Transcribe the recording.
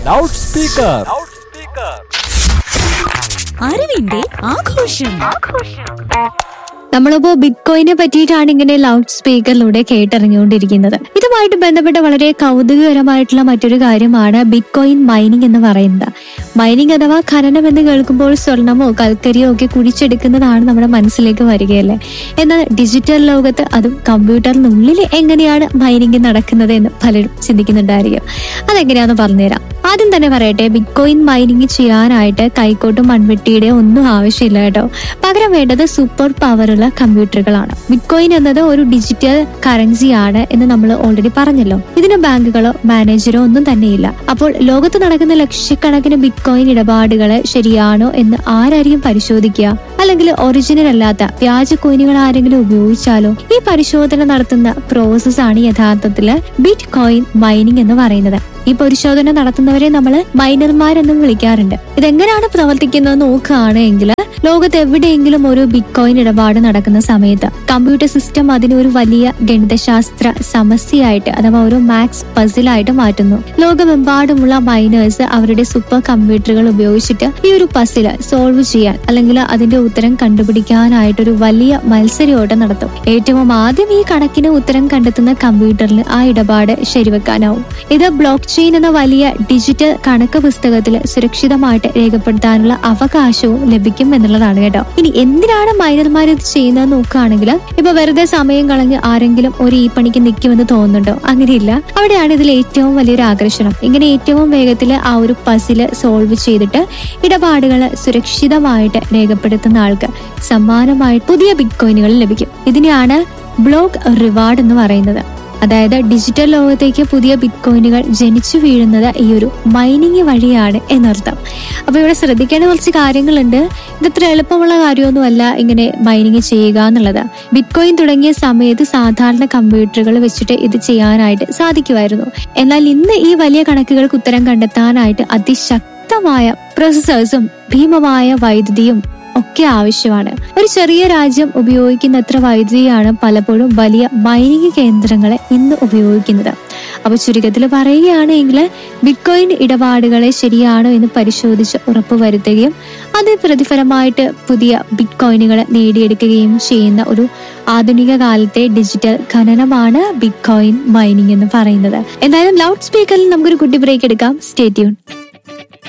loud speaker അറിവിന്റെ ആഘോഷം നമ്മളിപ്പോ ബിറ്റ് കോയിനെ പറ്റിയിട്ടാണ് ഇങ്ങനെ ലൗഡ് സ്പീക്കറിലൂടെ കേട്ടറിഞ്ഞുകൊണ്ടിരിക്കുന്നത് ഇതുമായിട്ട് ബന്ധപ്പെട്ട വളരെ കൗതുകകരമായിട്ടുള്ള മറ്റൊരു കാര്യമാണ് ബിറ്റ് കോയിൻ മൈനിങ് എന്ന് പറയുന്നത് മൈനിങ് അഥവാ ഖനനം എന്ന് കേൾക്കുമ്പോൾ സ്വർണമോ കൽക്കരിയോ ഒക്കെ കുഴിച്ചെടുക്കുന്നതാണ് നമ്മുടെ മനസ്സിലേക്ക് വരികയല്ലേ എന്നാൽ ഡിജിറ്റൽ ലോകത്ത് അതും കമ്പ്യൂട്ടറിനുള്ളിൽ എങ്ങനെയാണ് മൈനിങ് നടക്കുന്നത് എന്ന് പലരും ചിന്തിക്കുന്നുണ്ടായിരിക്കും അതെങ്ങനെയാന്ന് പറഞ്ഞുതരാം ആദ്യം തന്നെ പറയട്ടെ ബിറ്റ് കോയിൻ മൈനിങ് ചെയ്യാനായിട്ട് കൈക്കോട്ടും മൺവെട്ടിയുടെ ഒന്നും ആവശ്യമില്ല കേട്ടോ പകരം വേണ്ടത് സൂപ്പർ പവറുള്ള കമ്പ്യൂട്ടറുകളാണ് ബിറ്റ് കോയിൻ എന്നത് ഒരു ഡിജിറ്റൽ കറൻസി ആണ് എന്ന് നമ്മൾ ഓൾറെഡി പറഞ്ഞല്ലോ ഇതിന് ബാങ്കുകളോ മാനേജറോ ഒന്നും തന്നെയില്ല അപ്പോൾ ലോകത്ത് നടക്കുന്ന ലക്ഷക്കണക്കിന് ബിറ്റ് കോയിൻ ഇടപാടുകള് ശരിയാണോ എന്ന് ആരായിരിക്കും പരിശോധിക്കുക അല്ലെങ്കിൽ ഒറിജിനൽ അല്ലാത്ത വ്യാജ കോയിനുകൾ ആരെങ്കിലും ഉപയോഗിച്ചാലോ ഈ പരിശോധന നടത്തുന്ന പ്രോസസ് ആണ് യഥാർത്ഥത്തില് ബിറ്റ് കോയിൻ മൈനിങ് എന്ന് പറയുന്നത് ഈ പരിശോധന നടത്തുന്നവരെ നമ്മൾ മൈനർമാരെന്നും വിളിക്കാറുണ്ട് ഇതെങ്ങനെയാണ് പ്രവർത്തിക്കുന്നത് നോക്കുകയാണെങ്കിൽ ലോകത്ത് എവിടെയെങ്കിലും ഒരു ബിറ്റ് കോയിൻ ഇടപാട് നടക്കുന്ന സമയത്ത് കമ്പ്യൂട്ടർ സിസ്റ്റം അതിനെ ഒരു വലിയ ഗണിതശാസ്ത്ര സമസ്യയായിട്ട് അഥവാ ഒരു മാക്സ് പസിലായിട്ട് മാറ്റുന്നു ലോകമെമ്പാടുമുള്ള മൈനേഴ്സ് അവരുടെ സൂപ്പർ കമ്പ്യൂട്ടറുകൾ ഉപയോഗിച്ചിട്ട് ഈ ഒരു പസില് സോൾവ് ചെയ്യാൻ അല്ലെങ്കിൽ അതിന്റെ ഉത്തരം കണ്ടുപിടിക്കാനായിട്ട് ഒരു വലിയ മത്സരയോട്ടം നടത്തും ഏറ്റവും ആദ്യം ഈ കണക്കിന് ഉത്തരം കണ്ടെത്തുന്ന കമ്പ്യൂട്ടറിൽ ആ ഇടപാട് ശരിവെക്കാനാവും ഇത് ബ്ലോക്ക് ചെയിൻ എന്ന വലിയ ഡിജിറ്റൽ കണക്ക് പുസ്തകത്തിൽ സുരക്ഷിതമായിട്ട് രേഖപ്പെടുത്താനുള്ള അവകാശവും ലഭിക്കും എന്നുള്ളതാണ് കേട്ടോ ഇനി എന്തിനാണ് മൈനർമാർ ഇത് ചെയ്യുന്നത് നോക്കുകയാണെങ്കിൽ ഇപ്പൊ വെറുതെ സമയം കളഞ്ഞ് ആരെങ്കിലും ഒരു ഈ പണിക്ക് നിൽക്കുമെന്ന് തോന്നുന്നുണ്ടോ അങ്ങനെയില്ല അവിടെയാണ് ഇതിൽ ഏറ്റവും വലിയൊരു ആകർഷണം ഇങ്ങനെ ഏറ്റവും വേഗത്തിൽ ആ ഒരു പസില് സോൾവ് ചെയ്തിട്ട് ഇടപാടുകൾ സുരക്ഷിതമായിട്ട് രേഖപ്പെടുത്തുന്ന ആൾക്ക് സമ്മാനമായിട്ട് പുതിയ ബിറ്റ് കോയിനുകൾ ലഭിക്കും ഇതിനെയാണ് ബ്ലോക്ക് റിവാർഡ് എന്ന് പറയുന്നത് അതായത് ഡിജിറ്റൽ ലോകത്തേക്ക് പുതിയ ബിറ്റ് കോയിനുകൾ ജനിച്ചു വീഴുന്നത് ഈ ഒരു മൈനിങ് വഴിയാണ് എന്നർത്ഥം അപ്പൊ ഇവിടെ ശ്രദ്ധിക്കേണ്ട കുറച്ച് കാര്യങ്ങളുണ്ട് ഇതത്ര എളുപ്പമുള്ള കാര്യമൊന്നുമല്ല ഇങ്ങനെ മൈനിങ് ചെയ്യുക എന്നുള്ളത് ബിറ്റ് കോയിൻ തുടങ്ങിയ സമയത്ത് സാധാരണ കമ്പ്യൂട്ടറുകൾ വെച്ചിട്ട് ഇത് ചെയ്യാനായിട്ട് സാധിക്കുമായിരുന്നു എന്നാൽ ഇന്ന് ഈ വലിയ കണക്കുകൾക്ക് ഉത്തരം കണ്ടെത്താനായിട്ട് അതിശക്തമായ പ്രോസസ്സേഴ്സും ഭീമമായ വൈദ്യുതിയും ഒക്കെ ആവശ്യമാണ് ഒരു ചെറിയ രാജ്യം ഉപയോഗിക്കുന്ന അത്ര വൈദ്യുതിയാണ് പലപ്പോഴും വലിയ മൈനിങ് കേന്ദ്രങ്ങളെ ഇന്ന് ഉപയോഗിക്കുന്നത് അപ്പൊ ചുരുക്കത്തിൽ പറയുകയാണെങ്കിൽ ബിറ്റ്കോയിൻ ഇടപാടുകളെ ശരിയാണോ എന്ന് പരിശോധിച്ച് ഉറപ്പുവരുത്തുകയും അതിന് പ്രതിഫലമായിട്ട് പുതിയ ബിറ്റ് കോയിനുകൾ നേടിയെടുക്കുകയും ചെയ്യുന്ന ഒരു ആധുനിക കാലത്തെ ഡിജിറ്റൽ ഖനനമാണ് ബിറ്റ് കോയിൻ മൈനിങ് എന്ന് പറയുന്നത് എന്തായാലും ലൗഡ് സ്പീക്കറിൽ നമുക്കൊരു കുട്ടി ബ്രേക്ക് എടുക്കാം സ്റ്റേ ട്യൂൺ